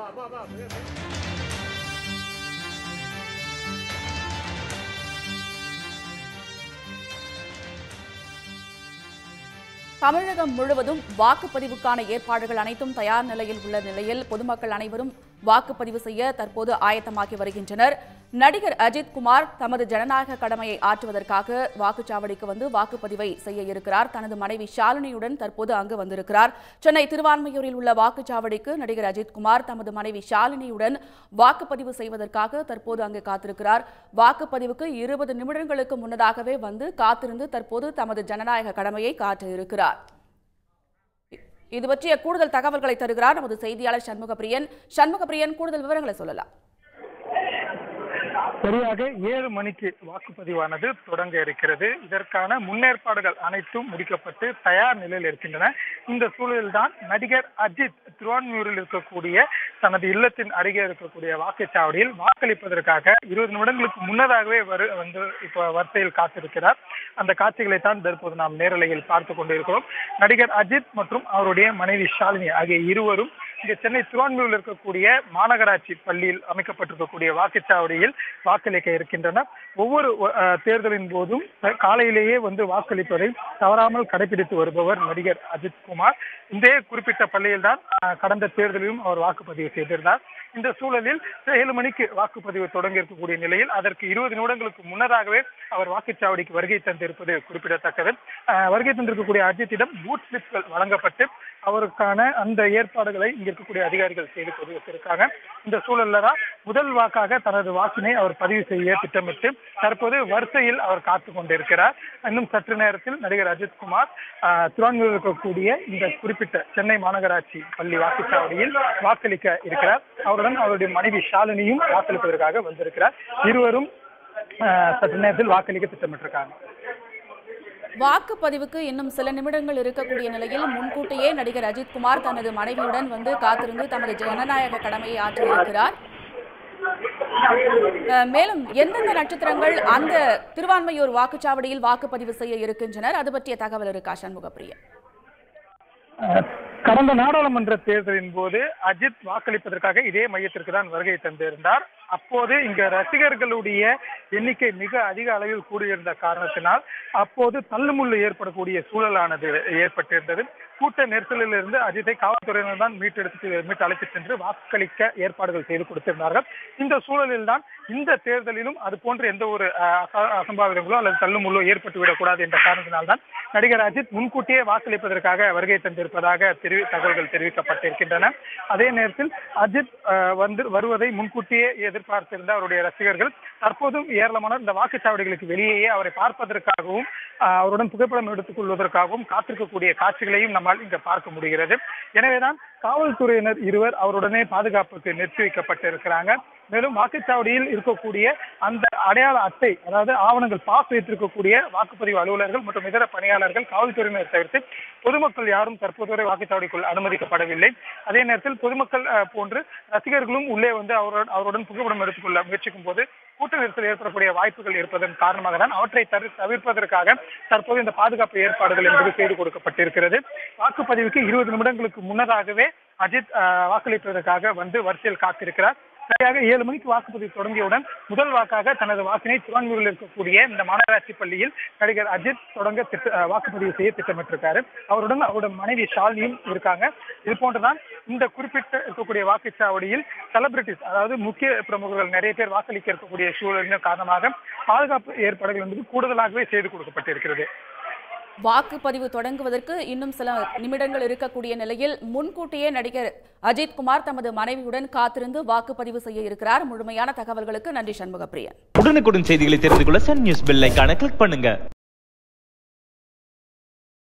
தமிழகம் முழுவதும் வாக்குப்பதிவுக்கான ஏற்பாடுகள் அனைத்தும் தயார் நிலையில் உள்ள நிலையில் பொதுமக்கள் அனைவரும் வாக்குப்பதிவு செய்ய தற்போது ஆயத்தமாகி வருகின்றனர் நடிகர் அஜித் குமார் தமது ஜனநாயக கடமையை ஆற்றுவதற்காக வாக்குச்சாவடிக்கு வந்து வாக்குப்பதிவை செய்ய இருக்கிறார் தனது மனைவி ஷாலினியுடன் தற்போது அங்கு வந்திருக்கிறார் சென்னை திருவான்மையூரில் உள்ள வாக்குச்சாவடிக்கு நடிகர் அஜித் குமார் தமது மனைவி ஷாலினியுடன் வாக்குப்பதிவு செய்வதற்காக தற்போது அங்கு காத்திருக்கிறார் வாக்குப்பதிவுக்கு இருபது நிமிடங்களுக்கு முன்னதாகவே வந்து காத்திருந்து தற்போது தமது ஜனநாயக கடமையை காட்ட இருக்கிறார் இது பற்றிய கூடுதல் தகவல்களை தருகிறார் நமது செய்தியாளர் சண்முகப்பிரியன் சண்முகப்பிரியன் கூடுதல் விவரங்களை சொல்லலாம் சரியாக ஏழு மணிக்கு வாக்குப்பதிவானது தொடங்க இருக்கிறது இதற்கான முன்னேற்பாடுகள் அனைத்தும் முடிக்கப்பட்டு தயார் நிலையில் இருக்கின்றன இந்த சூழலில்தான் நடிகர் அஜித் திருவான்மியூரில் இருக்கக்கூடிய தனது இல்லத்தின் அருகே இருக்கக்கூடிய வாக்குச்சாவடியில் வாக்களிப்பதற்காக இருபது நிமிடங்களுக்கு முன்னதாகவே வரு வந்து இப்போ வரிசையில் காத்திருக்கிறார் அந்த காட்சிகளை தான் தற்போது நாம் நேரலையில் பார்த்து கொண்டிருக்கிறோம் நடிகர் அஜித் மற்றும் அவருடைய மனைவி ஷாலினி ஆகிய இருவரும் இங்க சென்னை திருவான்மியூரில் இருக்கக்கூடிய மாநகராட்சி பள்ளியில் அமைக்கப்பட்டிருக்கக்கூடிய வாக்குச்சாவடியில் வாக்களிக்க இருக்கின்றனர் ஒவ்வொரு அஹ், தேர்தலின் போதும் அஹ், காலையிலேயே வந்து வாக்களிப்பதை தவறாமல் கடைபிடித்து வருபவர் நடிகர் அஜித் குமார் இந்த குறிப்பிட்ட பள்ளியில் தான் கடந்த தேர்தலிலும் அவர் வாக்குப்பதிவு செய்திருந்தார் இந்த சூழலில் ஏழு மணிக்கு வாக்குப்பதிவு தொடங்கி இருக்கக்கூடிய நிலையில் அதற்கு இருபது நிமிடங்களுக்கு முன்னதாகவே அவர் வாக்குச்சாவடிக்கு வருகை தந்திருப்பது குறிப்பிடத்தக்கது அஹ், வருகை தந்திருக்கக்கூடிய அஜித்திடம் பூத் ஸ்லிப்கள் வழங்கப்பட்டு அவருக்கான அந்த ஏற்பாடுகளை இங்க இருக்கக்கூடிய அதிகாரிகள் செய்து கொடுத்திருக்காங்க இந்த சூழல்ல தான் முதல் வாக்காக தனது வாக்கினை அவர் பதிவு செய்ய திட்டமிட்டு தற்போது வரிசையில் அவர் காத்து கொண்டிருக்கிறார் இன்னும் சற்று நேரத்தில் நடிகர் அஜித் குமார் ஆஹ், திருவான்மியூரில் இருக்கக்கூடிய இந்த குறிப்பிட்ட சென்னை மாநகராட்சி பள்ளி வாக்குச்சாவடியில் வாக்களிக்க இருக்கிறார் அவருடன் அவருடைய மனைவி ஷாலினியும் வாக்களிப்பதற்காக வந்திருக்கிறார் இருவரும் ஆஹ், சற்று நேரத்தில் வாக்களிக்க திட்டமிட்டிருக்காங்க வாக்குப்பதிவுக்கு இன்னும் சில நிமிடங்கள் இருக்கக்கூடிய நிலையில் முன்கூட்டியே நடிகர் அஜித் குமார் தனது மனைவியுடன் வந்து காத்திருந்து தமது ஜனநாயக கடமையை ஆற்றியிருக்கிறார் அஹ், மேலும் எந்தெந்த நட்சத்திரங்கள் அந்த திருவான்மையூர் வாக்குச்சாவடியில் வாக்குப்பதிவு செய்ய இருக்கின்றனர் அது பற்றிய தகவல் இருக்கா சண்முகப்பிரியன் அஹ், கடந்த நாடாளுமன்ற தேர்தலின் போது அஜித் வாக்களிப்பதற்காக இதே மையத்திற்கு தான் வருகை தந்திருந்தார் அப்போது இங்க ரசிகர்களுடைய எண்ணிக்கை மிக அதிக அளவில் கூடியிருந்த காரணத்தினால் அப்போது தள்ளுமுள்ளு ஏற்படக்கூடிய சூழலானது ஏற்பட்டிருந்தது கூட்ட நெரிசலில் இருந்து அஜித்தை காவல்துறையினர் தான் மீட்டெடுத்து மீட்டு அழைத்துச் சென்று வாக்களிக்க ஏற்பாடுகள் செய்து கொடுத்திருந்தார்கள் இந்த சூழலில் தான் இந்த தேர்தலிலும் அது போன்ற எந்த ஒரு அஹ், அச- அசம்பாவிதங்களோ அல்லது தள்ளுமுள்ளோ ஏற்பட்டு விடக்கூடாது என்ற காரணத்தினால்தான் நடிகர் அஜித் முன்கூட்டியே வாக்களிப்பதற்காக வருகை தந்திருப்பதாக தெரிவி தகவல்கள் தெரிவிக்கப்பட்டிருக்கின்றன அதே நேரத்தில் அஜித் அஹ், வந்து வருவதை முன்கூட்டியே எதிர்பார்த்திருந்த அவருடைய ரசிகர்கள் தற்போதும் ஏராளமான இந்த வாக்குச்சாவடிகளுக்கு வெளியேயே அவரை பார்ப்பதற்காகவும் அஹ், அவருடன் புகைப்படம் எடுத்துக் கொள்வதற்காகவும் காத்திருக்கக்கூடிய காட்சிகளையும் நம்மால் இங்க பார்க்க முடிகிறது எனவேதான் காவல்துறையினர் இருவர் அவருடனே பாதுகாப்புக்கு நிறுத்தி வைக்கப்பட்டிருக்கிறாங்க மேலும் வாக்குச்சாவடியில் இருக்கக்கூடிய அந்த அடையாள அட்டை அதாவது ஆவணங்கள் பாஸ் வைத்திருக்கக்கூடிய வாக்குப்பதிவு அலுவலர்கள் மற்றும் இதர பணியாளர்கள் காவல்துறையினர் தவிர்த்து பொதுமக்கள் யாரும் தற்போது வரை வாக்குச்சாவடிக்குள் அனுமதிக்கப்படவில்லை அதே நேரத்தில் பொதுமக்கள் அஹ், போன்று ரசிகர்களும் உள்ளே வந்து அவருடன் அவருடன் புகைப்படம் எடுத்துக்கொள்ள முயற்சிக்கும் போது கூட்ட நெரிசல் ஏற்படக்கூடிய வாய்ப்புகள் இருப்பதன் காரணமாக தான் அவற்றை தவிர தவிர்ப்பதற்காக தற்போது இந்த பாதுகாப்பு ஏற்பாடுகள் என்பது செய்து கொடுக்கப்பட்டிருக்கிறது வாக்குப்பதிவுக்கு இருபது நிமிடங்களுக்கு முன்னதாகவே அஜித் அஹ், வாக்களிப்பதற்காக வந்து வரிசையில் காத்திருக்கிறார் சரியாக ஏழு மணிக்கு வாக்குப்பதிவு தொடங்கியவுடன் முதல் வாக்காக தனது வாக்கினை திருவான்மூரில் இருக்கக்கூடிய இந்த மாநகராட்சி பள்ளியில் நடிகர் அஜித் தொடங்க திட்ட அஹ், வாக்குப்பதிவு செய்ய திட்டமிட்டிருக்காரு அவருடன் அவருடைய மனைவி ஷாலினியும் இருக்காங்க இது போன்றுதான் இந்த குறிப்பிட்ட இருக்கக்கூடிய வாக்குச்சாவடியில் செலிபிரிட்டிஸ் அதாவது முக்கிய பிரமுகர்கள் நிறைய பேர் வாக்களிக்க இருக்கக்கூடிய சூழலின் காரணமாக பாதுகாப்பு ஏற்பாடுகள் என்பது கூடுதலாகவே செய்து கொடுக்கப்பட்டிருக்கிறது வாக்குப்பதிவு தொடங்குவதற்கு இன்னும் சில நிமிடங்கள் இருக்கக்கூடிய நிலையில் முன்கூட்டியே நடிகர் அஜித் குமார் தமது மனைவியுடன் காத்திருந்து வாக்குப்பதிவு செய்ய இருக்கிறார் முழுமையான தகவல்களுக்கு நன்றி சண்முகப்பிரியன் உடனுக்குடன் செய்திகளை தெரிந்து கொள்ள சன் நியூஸ் பெல் ஐகானை கிளிக் பண்ணுங்க